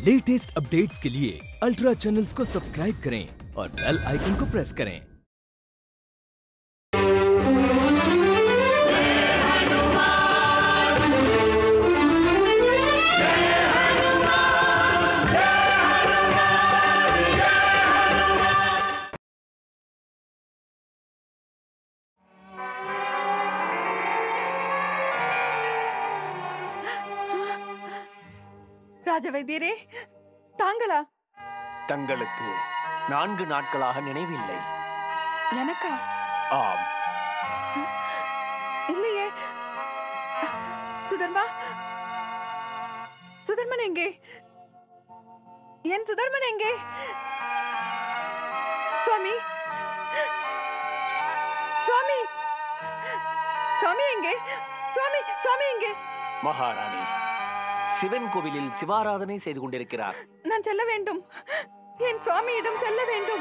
Latest updates के लिए ultra channels को सब्सक्राइब करें और बेल आइकन को प्रेस करें ராஜவைத்தியரே தாங்களா தங்களுக்கு நான்கு நாட்களாக நினைவில்லை எனக்கா ஆம் இல்லையே சுதர்மா சுதர்மன் எங்கே என் சுதர்மன் எங்கே சுவாமி சுவாமி சுவாமி எங்கே சுவாமி சுவாமி எங்கே மகாராணி சிவன் கோவிலில் சிவாராதனை செய்து கொண்டிருக்கிறார் நான் செல்ல வேண்டும் என் சுவாமியிடம் செல்ல வேண்டும்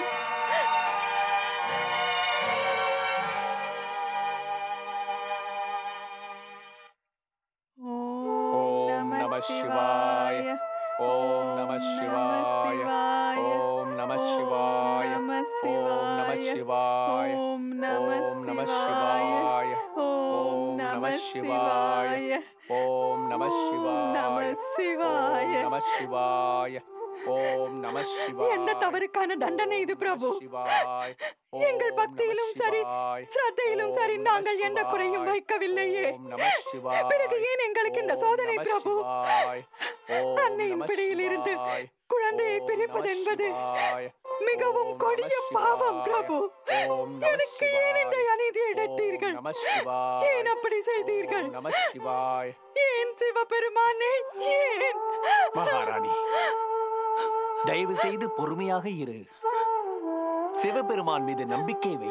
ஓம் நம சிவாய ஓம் நம சிவாய ஓம் நம சிவாய ஓம் நம சிவாய ஓம் ஓம் நம சிவாய ஓம் நம சிவாய ஓம் நம சிவாய சிவாய நம சிவாய ஓம் நம சிவாய என்ன தவறுக்கான தண்டனை இது பிரபு சிவாய் எங்கள் பக்தியிலும் சரி, ஸ்ரத்தையிலும் சரி நாங்கள் எந்த குறையும் வைக்கவில்லையே பிறகு ஏன் எங்களுக்கு இந்த சோதனை பிரபு அன்னையின் பிடியிலிருந்து குழந்தையை பிரிப்பது என்பது மிகவும் கொடிய பாவம் பிரபு எனக்கு ஏன் இந்த அநீதி இழைத்தீர்கள் ஏன் அப்படி செய்தீர்கள் நம சிவாய் ஏன் சிவபெருமானே ஏன் மகாராணி தயவு செய்து பொறுமையாக இரு சிவபெருமான் மீது நம்பிக்கை வை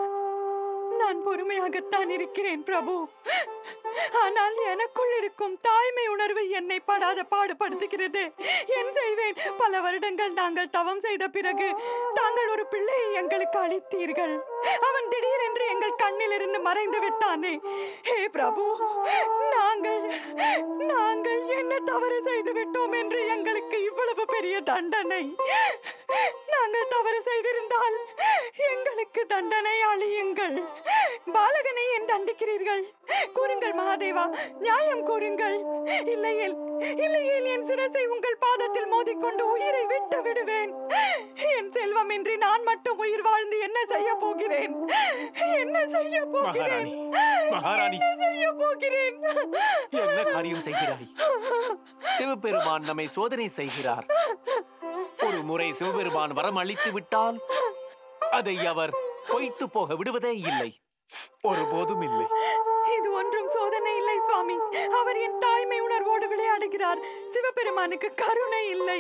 நான் பொறுமையாகத்தான் இருக்கிறேன் பிரபு ஆனால் எனக்குள் இருக்கும் தாய்மை உணர்வு என்னை படாத பாடுபடுத்துகிறது என் செய்வேன் பல வருடங்கள் நாங்கள் தவம் செய்த பிறகு தாங்கள் ஒரு பிள்ளையை எங்களுக்கு அளித்தீர்கள் அவன் திடீரென்று எங்கள் கண்ணிலிருந்து மறைந்து விட்டானே ஹே பிரபு நாங்கள் நாங்கள் என்ன தவறு செய்து விட்டோம் என்று எங்களுக்கு இவ்வளவு பெரிய தண்டனை நாங்கள் தவறு செய்திருந்தால் எங்களுக்கு தண்டனை அழியுங்கள் பாலகனை ஏன் தண்டிக்கிறீர்கள் கூறுங்கள் மகாதேவா நியாயம் கூறுங்கள் இல்லையேல் இல்லையேல் என் சிரசை உங்கள் பாதத்தில் மோதிக்கொண்டு உயிரை விட்டு விடுவேன் என் செல்வம் இன்றி நான் மட்டும் உயிர் வாழ்ந்து என்ன செய்ய போகிறேன் என்ன செய்ய போகிறேன் மகாராணி, மகாராணி. என்ன செய்ய போகிறேன் என்ன காரியம் செய்கிறாய் சிவபெருமான் நம்மை சோதனை செய்கிறார் ஒரு முறை சிவபெருமான் வரம் அளித்து விட்டால் அதை அவர் பொய்த்து போக விடுவதே இல்லை ஒருபோதும் இல்லை இது ஒன்றும் சோதனை இல்லை சுவாமி அவர் என் தாய்மை உணர்வோடு விளையாடுகிறார் சிவபெருமானுக்கு கருணை இல்லை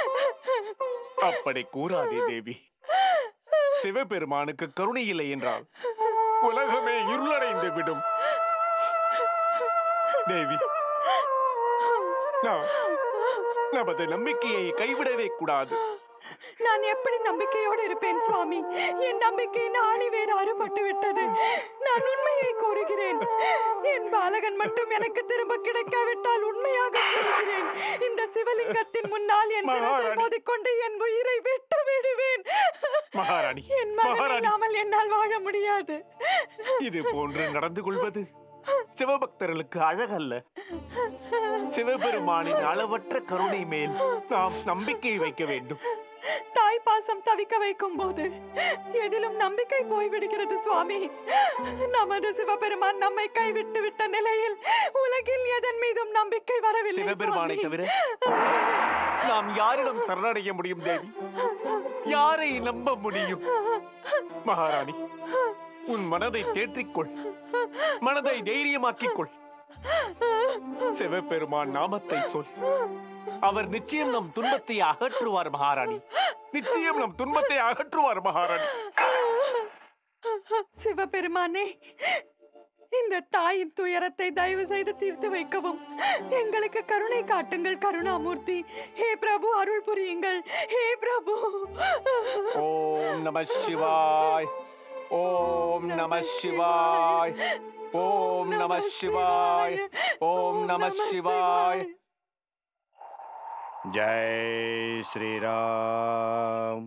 அப்படி கூறாதே தேவி சிவபெருமானுக்கு கருணை இல்லை என்றால் உலகமே இருளடைந்து விடும் தேவி நாம் நமது நம்பிக்கையை கைவிடவே கூடாது நான் எப்படி நம்பிக்கையோடு இருப்பேன் சுவாமி என் நம்பிக்கையின் ஆணிவேர் அறுபட்டு விட்டது நான் உண்மையை கூறுகிறேன் என் பாலகன் மட்டும் எனக்கு திரும்ப கிடைக்காவிட்டால் உண்மையாக கூறுகிறேன் இந்த சிவலிங்கத்தின் முன்னால் என் சிரத்தை மகாராணி. மோதிக்கொண்டு என் உயிரை விட்டு விடுவேன் மகாராணி என் மகன் மகாராணி இல்லாமல் என்னால் வாழ முடியாது இது போன்று நடந்து கொள்வது சிவபக்தர்களுக்கு அழகல்ல சிவபெருமானின் அளவற்ற கருணை மேல் நாம் நம்பிக்கை வைக்க வேண்டும் தாய் பாசம் தவிக்க வைக்கும் போது எதிலும் நம்பிக்கை போய்விடுகிறது சுவாமி நமது சிவபெருமான் நம்மை கைவிட்டு விட்ட நிலையில் உலகில் எதன் மீதும் நம்பிக்கை வரவில்லை சிவபெருமானை சுவாமி. தவிர நாம் யாரிடம் சரணடைய முடியும் தேவி யாரை நம்ப முடியும் மகாராணி உன் மனதை தேற்றிக்கொள் மனதை தைரியமாக்கிக் கொள் சிவபெருமான் நாமத்தை சொல் அவர் நிச்சயம் நம் துன்பத்தை அகற்றுவார் மகாராணி நிச்சயம் நம் துன்பத்தை அகற்றுவார் மகாராணி சிவபெருமானே இந்த தாயின் துயரத்தை தயவு செய்து தீர்த்து வைக்கவும் எங்களுக்கு கருணை காட்டுங்கள் கருணாமூர்த்தி ஹே பிரபு அருள் புரியுங்கள் ஹே பிரபு ஓம் நம சிவாய் ஓம் நம சிவாய் ஓம் நம சிவாய் ஓம் நம சிவாய் जय श्री राम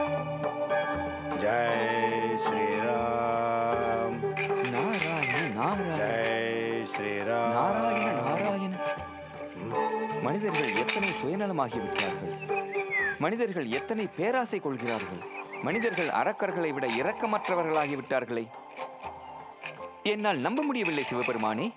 जय श्री राम நாராயண நாராயண जय श्री राम நாராயண நாராயண மனிதர்கள் எத்தனை சுயநலமாகி விட்டார்கள் மனிதர்கள் எத்தனை பேராசை கொள்கிறார்கள் மனிதர்கள் அரக்கர்களை விட இரக்கமற்றவர்களாகி விட்டார்களே என்னால் நம்ப முடியவில்லை சிவபெருமானே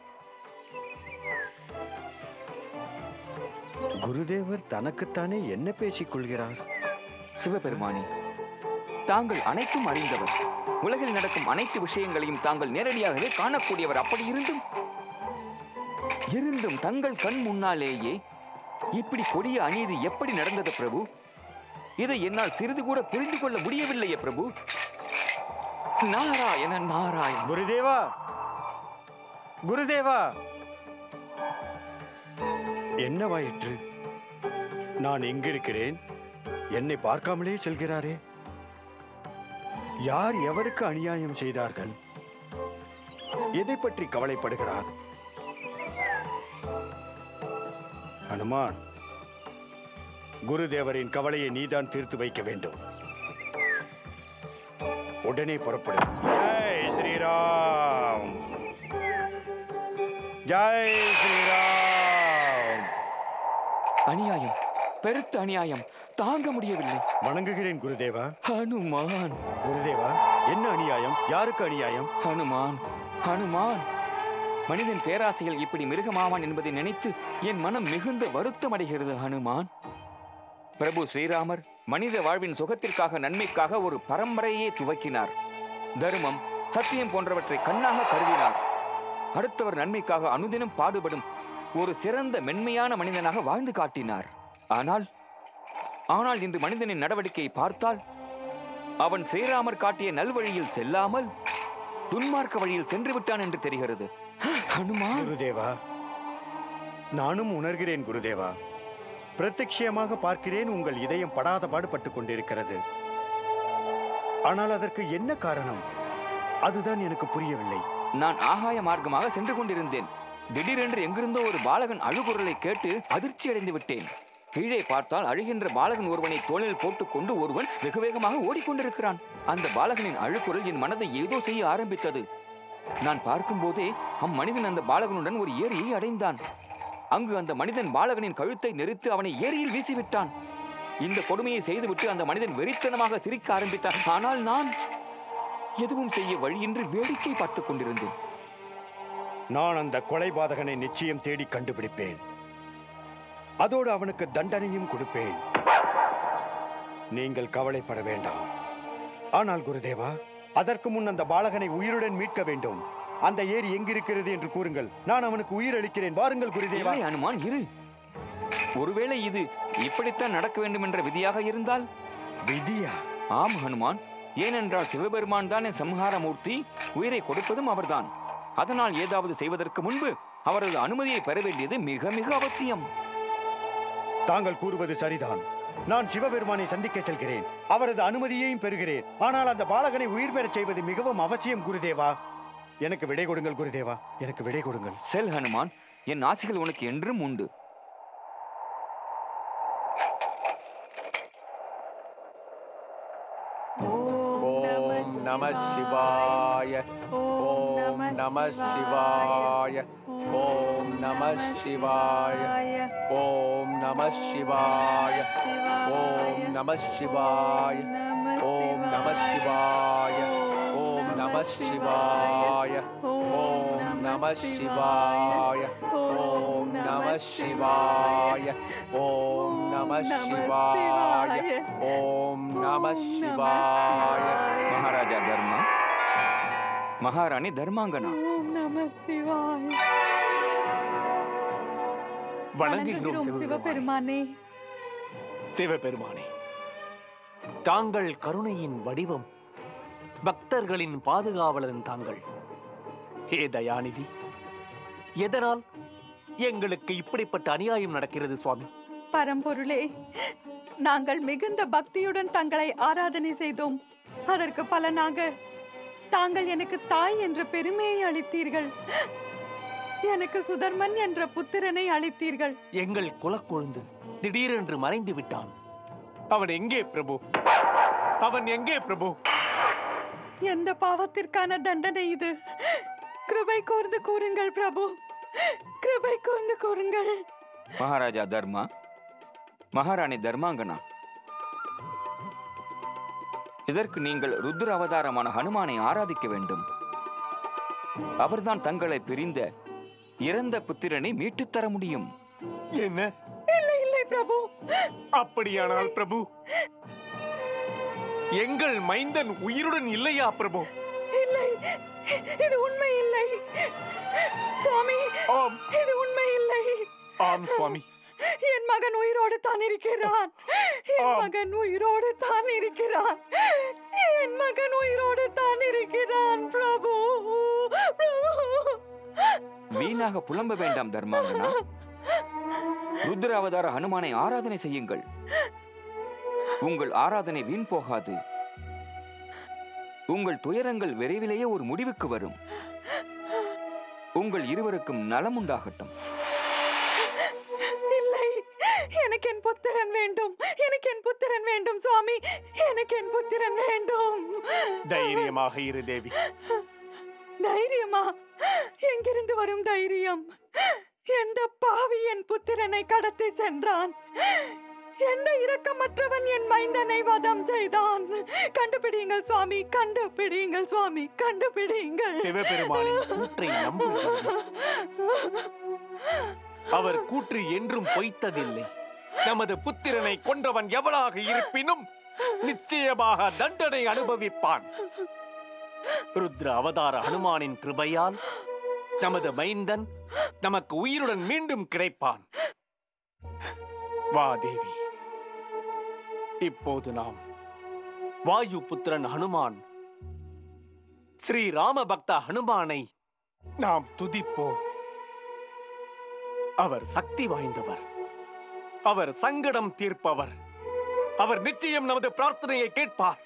குருதேவர் தனக்குத்தானே என்ன பேசிக் கொள்கிறார் சிவபெருமானே தாங்கள் அனைத்தும் அறிந்தவர் உலகில் நடக்கும் அனைத்து விஷயங்களையும் தாங்கள் நேரடியாகவே காணக்கூடியவர் அப்படி இருந்தும் இருந்தும் தங்கள் கண் முன்னாலேயே இப்படி கொடிய அநீதி எப்படி நடந்தது பிரபு இதை என்னால் சிறிது கூட புரிந்து கொள்ள முடியவில்லையே பிரபு நாராயண நாராயண குருதேவா குருதேவா என்னவாயிற்று நான் எங்கிருக்கிறேன் என்னை பார்க்காமலே செல்கிறாரே யார் எவருக்கு அநியாயம் செய்தார்கள் எதை பற்றி கவலைப்படுகிறார் ஹனுமான் குருதேவரின் கவலையை நீதான் தீர்த்து வைக்க வேண்டும் உடனே புறப்படு ஜெய் ஸ்ரீராம் ஜெய் ஸ்ரீராம் அநியாயம் பெருத்த அநியாயம் தாங்க முடியவில்லை வணங்குகிறேன் குருதேவா ஹனுமான் குருதேவா என்ன அநியாயம் யாருக்கு அநியாயம் ஹனுமான் ஹனுமான் மனிதன் பேராசையில் இப்படி மிருகமாவான் என்பதை நினைத்து என் மனம் மிகுந்த வருத்தம் அடைகிறது ஹனுமான் பிரபு ஸ்ரீராமர் மனித வாழ்வின் சுகத்திற்காக நன்மைக்காக ஒரு பரம்பரையே துவக்கினார் தர்மம் சத்தியம் போன்றவற்றை கண்ணாக கருதினார் அடுத்தவர் நன்மைக்காக அனுதினம் பாடுபடும் ஒரு சிறந்த மென்மையான மனிதனாக வாழ்ந்து காட்டினார் ஆனால் ஆனால் இன்று மனிதனின் நடவடிக்கையை பார்த்தால் அவன் ஸ்ரீராமர் காட்டிய நல்வழியில் செல்லாமல் துன்மார்க்க வழியில் சென்று விட்டான் என்று தெரிகிறது ஹனுமான் குருதேவா நானும் உணர்கிறேன் குருதேவா பிரத்யட்சியமாக பார்க்கிறேன் உங்கள் இதயம் படாத பாடுபட்டுக் கொண்டிருக்கிறது ஆனால் அதற்கு என்ன காரணம் அதுதான் எனக்கு புரியவில்லை நான் ஆகாய மார்க்கமாக சென்று கொண்டிருந்தேன் திடீரென்று எங்கிருந்தோ ஒரு பாலகன் அழுகுரலை கேட்டு அதிர்ச்சி அடைந்து விட்டேன் கீழே பார்த்தால் அழுகின்ற பாலகன் ஒருவனை தோளில் போட்டுக்கொண்டு ஒருவன் வெகு வேகமாக ஓடிக்கொண்டிருக்கிறான் அந்த பாலகனின் அழுகுரல் என் மனதை ஏதோ செய்ய ஆரம்பித்தது நான் பார்க்கும்போதே அம்மனிதன் அந்த பாலகனுடன் ஒரு ஏரியை அடைந்தான் அங்கு அந்த மனிதன் பாலகனின் கழுத்தை நெரித்து அவனை ஏரியில் வீசிவிட்டான் இந்த கொடுமையை செய்துவிட்டு அந்த மனிதன் வெறித்தனமாக சிரிக்க ஆரம்பித்தான் ஆனால் நான் எதுவும் செய்ய வழியின்றி வேடிக்கை பார்த்துக் கொண்டிருந்தேன் நான் அந்த கொலைபாதகனை நிச்சயம் தேடி கண்டுபிடிப்பேன் அதோடு அவனுக்கு தண்டனையும் கொடுப்பேன் நீங்கள் கவலைப்பட வேண்டாம் ஆனால் குருதேவா அதற்கு முன் அந்த பாலகனை உயிருடன் மீட்க வேண்டும் அந்த ஏரி எங்கிருக்கிறது என்று கூறுங்கள் நான் அவனுக்கு உயிர் அளிக்கிறேன் வாருங்கள் குருதேவா இல்லை அனுமான் இரு ஒருவேளை இது இப்படித்தான் நடக்க வேண்டும் என்ற விதியாக இருந்தால் விதியா ஆம் ஹனுமான் ஏனென்றால் சிவபெருமான் தானே சம்ஹார மூர்த்தி உயிரை கொடுப்பதும் அவர்தான் அதனால் ஏதாவது செய்வதற்கு முன்பு அவரது அனுமதியை பெற வேண்டியது மிக மிக அவசியம் தாங்கள் கூறுவது சரிதான் நான் சிவபெருமானை சந்திக்க செல்கிறேன் அவரது அனுமதியையும் பெறுகிறேன் ஆனால் அந்த பாலகனை உயிர் பெறச் செய்வது மிகவும் அவசியம் குருதேவா எனக்கு விடை கொடுங்கள் குருதேவா எனக்கு விடை கொடுங்கள் செல் ஹனுமான் என் ஆசைகள் உனக்கு என்றும் உண்டு ஓம் நம சிவாய ஓம் நம சிவாய ஓம் நம சிவாய ஓம் நம சிவாய ஓம் நம சிவாய ஓம் நம சிவாய ஓம் நம சிவாய ஓம் நம சிவாய ஓம் நம சிவாய ஓம் நம சிவாய ஓம் நம சிவாய மகாராஜா தர்மா மகாராணி தர்மாங்கனா ஓம் நம சிவாய வணங்குகிறோம் சிவபெருமானே சிவபெருமானே சிவபெருமானே தாங்கள் கருணையின் வடிவம் பக்தர்களின் பாதுகாவலன் தாங்கள் ஹே தயாநிதி எதனால் எங்களுக்கு இப்படிப்பட்ட அநியாயம் நடக்கிறது சுவாமி பரம்பொருளே நாங்கள் மிகுந்த பக்தியுடன் தங்களை ஆராதனை செய்தோம் அதற்கு பலனாக தாங்கள் எனக்கு தாய் என்ற பெருமையை அளித்தீர்கள் எனக்கு சுதர்மன் என்ற புத்திரனை அளித்தீர்கள் எங்கள் குலக்கொழுந்து திடீரென்று மறைந்து விட்டான் அவன் எங்கே பிரபு அவன் எங்கே பிரபு எந்த பாவத்திற்கான தண்டனை இது கிருபை கூர்ந்து கூறுங்கள் பிரபு கிருபை கூர்ந்து கூறுங்கள் மகாராஜா தர்மா மகாராணி தர்மாங்கனா இதற்கு நீங்கள் ருத்ர அவதாரமான ஹனுமானை ஆராதிக்க வேண்டும் அவர்தான் தங்களை பிரிந்த இறந்த புத்திரனை மீட்டுத் தர முடியும் என்ன இல்லை இல்லை பிரபு அப்படியானால் பிரபு எங்கள் மைந்தன் உயிருடன் இல்லையா பிரபு இல்லை இது உண்மை இல்லை சுவாமி ஆம் இது உண்மை இல்லை ஆம் சுவாமி என் மகன் உயிரோடு தான் இருக்கிறான் என் ஆம். மகன் உயிரோடு தான் இருக்கிறான் என் மகன் உயிரோடு தான் இருக்கிறான் பிரபு பிரபு வீணாக புலம்ப வேண்டாம் தர்மாங்கனா ருத்ர அவதார ஹனுமானை ஆராதனை செய்யுங்கள் உங்கள் ஆராதனை வீண் போகாது உங்கள் துயரங்கள் விரைவிலேயே ஒரு முடிவுக்கு வரும் உங்கள் இருவருக்கும் நலம் உண்டாகட்டும் இல்லை எனக்கு என் புத்திரன் வேண்டும் எனக்கு என் புத்திரன் வேண்டும் சுவாமி எனக்கு என் புத்திரன் வேண்டும் தைரியமாக இரு தேவி தைரியமா எங்கிருந்து வரும் தைரியம் எந்த பாவி என் புத்திரனை கடத்தி சென்றான் எந்த இரக்கமற்றவன் என் மைந்தனை வதம் செய்தான் கண்டுபிடியுங்கள் சுவாமி கண்டுபிடியுங்கள் சுவாமி கண்டுபிடியுங்கள் சிவபெருமானின் கூற்றை நம்புங்கள் அவர் கூற்று என்றும் பொய்த்ததில்லை நமது புத்திரனை கொன்றவன் எவனாக இருப்பினும் நிச்சயமாக தண்டனை அனுபவிப்பான் ருத்ர அவதார ஹனுமானின் கிருபையால் நமது மைந்தன் நமக்கு உயிருடன் மீண்டும் கிடைப்பான் வா தேவி இப்போது நாம் வாயு புத்திரன் ஹனுமான் ஸ்ரீ ராமபக்த ஹனுமானை நாம் துதிப்போம் அவர் சக்தி வாய்ந்தவர் அவர் சங்கடம் தீர்ப்பவர் அவர் நிச்சயம் நமது பிரார்த்தனையை கேட்பார்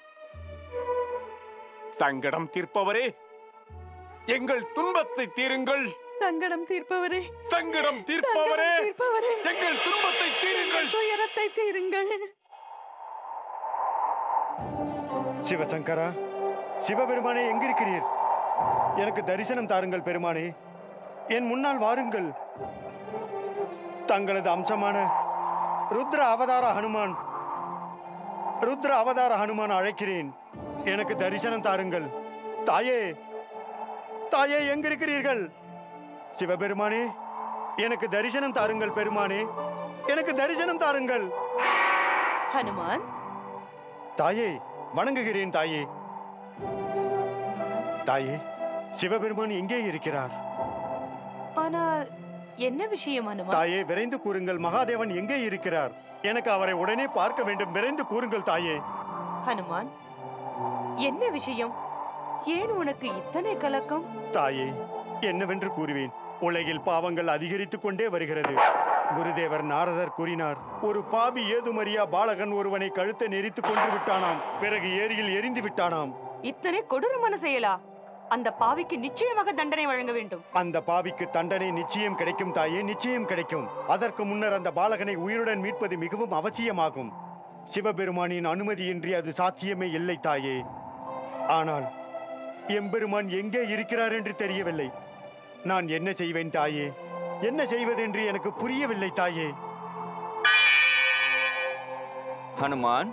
சங்கடம் தீர்ப்பவரே எங்கள் துன்பத்தை தீருங்கள் சங்கடம் தீர்ப்பவரே சங்கடம் தீர்ப்பவரே சங்கடம் தீர்ப்பவரே எங்கள் துன்பத்தை தீருங்கள் துயரத்தை தீருங்கள் சிவசங்கரா சிவபெருமானே எங்கிருக்கிறீர் எனக்கு தரிசனம் தாருங்கள் பெருமானே என் முன்னால் வாருங்கள் தங்களது அம்சமான ருத்ர அவதார ஹனுமான் ருத்ர அவதார ஹனுமான் அழைக்கிறேன் எனக்கு தரிசனம் தாருங்கள் தாயே தாயே எங்கிருக்கிறீர்கள் சிவபெருமானே எனக்கு தரிசனம் தாருங்கள் பெருமானே எனக்கு தரிசனம் தாருங்கள் ஹனுமான் தாயே வணங்குகிறேன் தாயே தாயே சிவபெருமான் எங்கே இருக்கிறார் ஆனால் என்ன விஷயம் ஹனுமான் தாயே விரைந்து கூறுங்கள் மகாதேவன் எங்கே இருக்கிறார் எனக்கு அவரை உடனே பார்க்க வேண்டும் விரைந்து கூறுங்கள் தாயே ஹனுமான் என்ன விஷயம் ஏன் உனக்கு இத்தனை கலக்கம் தாயே என்னவென்று கூறுவேன் உலகில் பாவங்கள் அதிகரித்துக் கொண்டே வருகிறது குருதேவர் நாரதர் கூறினார் ஒரு பாவி ஏதுமறியா பாலகன் ஒருவனை கழுத்தை நெரித்து கொண்டு விட்டானாம் பிறகு ஏரியில் எரிந்து விட்டானாம் இத்தனை கொடூரமான செயலா அந்த பாவிக்கு நிச்சயமாக தண்டனை வழங்க வேண்டும் அந்த பாவிக்கு தண்டனை நிச்சயம் கிடைக்கும் தாயே நிச்சயம் கிடைக்கும் அதற்கு முன்னர் அந்த பாலகனை உயிருடன் மீட்பது மிகவும் அவசியமாகும் சிவபெருமானின் அனுமதியின்றி அது சாத்தியமே இல்லை தாயே ஆனால் எம்பெருமான் எங்கே இருக்கிறார் என்று தெரியவில்லை நான் என்ன செய்வேன் தாயே என்ன செய்வதென்று எனக்கு புரியவில்லை தாயே ஹனுமான்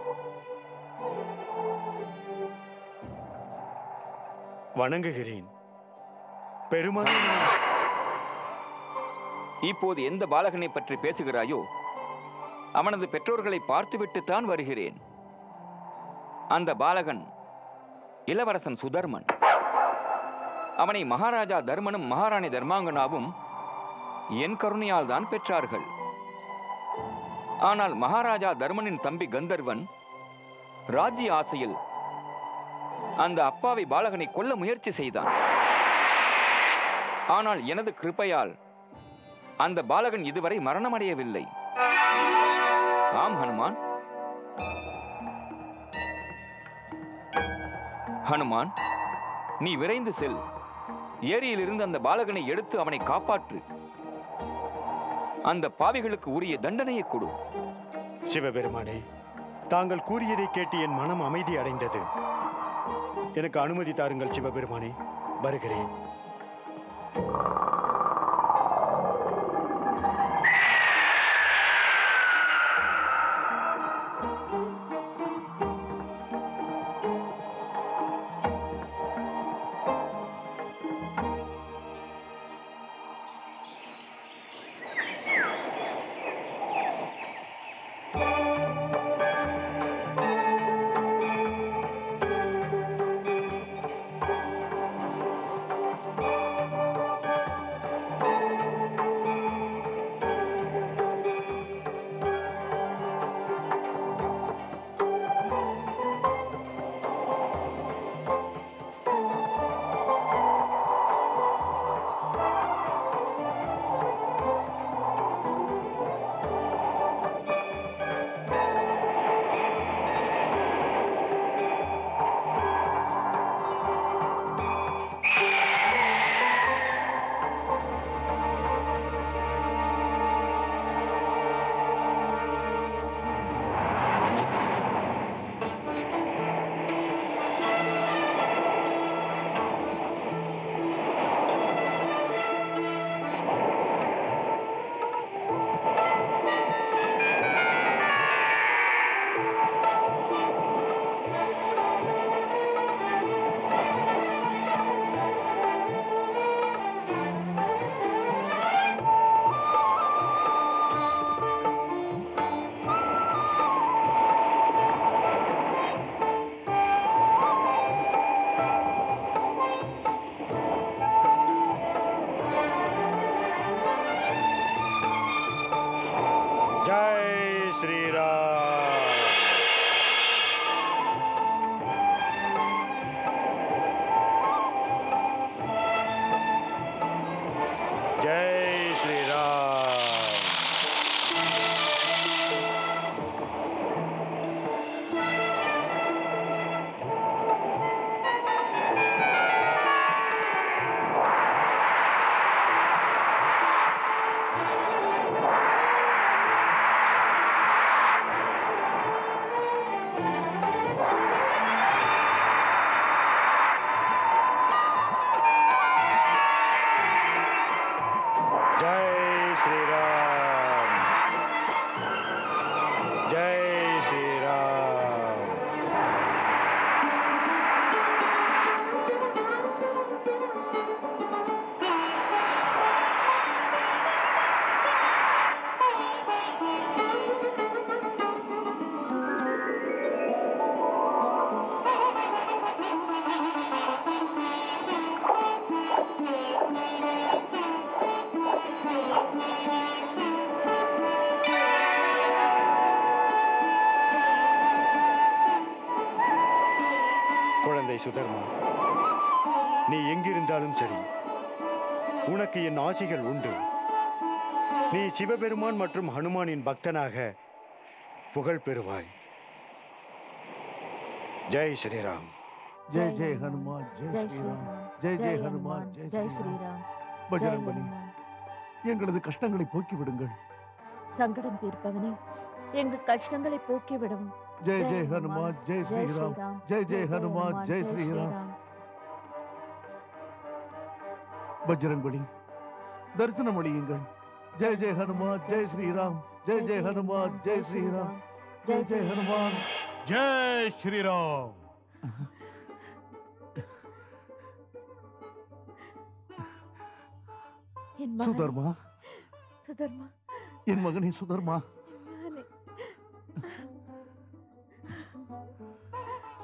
வணங்குகிறேன் பெருமானே இப்போது எந்த பாலகனை பற்றி பேசுகிறாயோ அவனது பெற்றோர்களை பார்த்துவிட்டுத்தான் வருகிறேன் அந்த பாலகன் இளவரசன் சுதர்மன் அவனை மகாராஜா தர்மனும் மகாராணி தர்மாங்கனாவும் என் கருணையால் தான் பெற்றார்கள் ஆனால் மகாராஜா தர்மனின் தம்பி கந்தர்வன் ராஜ்ய ஆசையில் அந்த அப்பாவி பாலகனை கொல்ல முயற்சி செய்தான் ஆனால் எனது கிருபையால் அந்த பாலகன் இதுவரை மரணமடையவில்லை ஆம் ஹனுமான் ஹனுமான் நீ விரைந்து செல் ஏரியிலிருந்து அந்த பாலகனை எடுத்து அவனை காப்பாற்று அந்த பாவிகளுக்கு உரிய தண்டனையை கொடு சிவபெருமானே தாங்கள் கூறியதை கேட்டு என் மனம் அமைதி அடைந்தது எனக்கு அனுமதி தாருங்கள் சிவபெருமானே வருகிறேன் ஜெய் ஸ்ரீராம் ஜெய் ஸ்ரீராம் ஜெய் ஸ்ரீராம் ஜெய் ஸ்ரீராம் குழந்தை சுதர்மா நீ எங்கிருந்தாலும் சரி உனக்கு என் ஆசிகள் உண்டு நீ சிவபெருமான் மற்றும் ஹனுமானின் பக்தனாக புகழ் பெறுவாய் ஜெய் ஸ்ரீராம் ஜெய் ஜெய் ஹனுமான் ஜெய் ஸ்ரீராம் ஜெய் ஜெய் ஹனுமான் ஜெய் ஸ்ரீராம் பஜரங்கபலி எங்களது கஷ்டங்களை போக்கி விடுங்கள் சங்கடம் தீர்ப்பவனே எங்கள் கஷ்டங்களை போக்கி விடவும் ஜெய் ஜெய் ஹனுமான் ஜெய் ஸ்ரீராம் ஜெய் ஜெய் ஹனுமான் ஜெய் ஸ்ரீராம் பஜரங்கபலி தரிசனம் அளியுங்கள் ஜெய் ஜெய் ஹனுமான் ஜெய் ஸ்ரீராம் ஜெய் ஜெய் ஹனுமான் ஜெய் ஸ்ரீராம் ஜெய் ஜெய் ஹனுமான் ஜெய் ஸ்ரீராம் என் மகன் சுதர்மா சுதர்மா என் மகனே சுதர்மா என் மகனே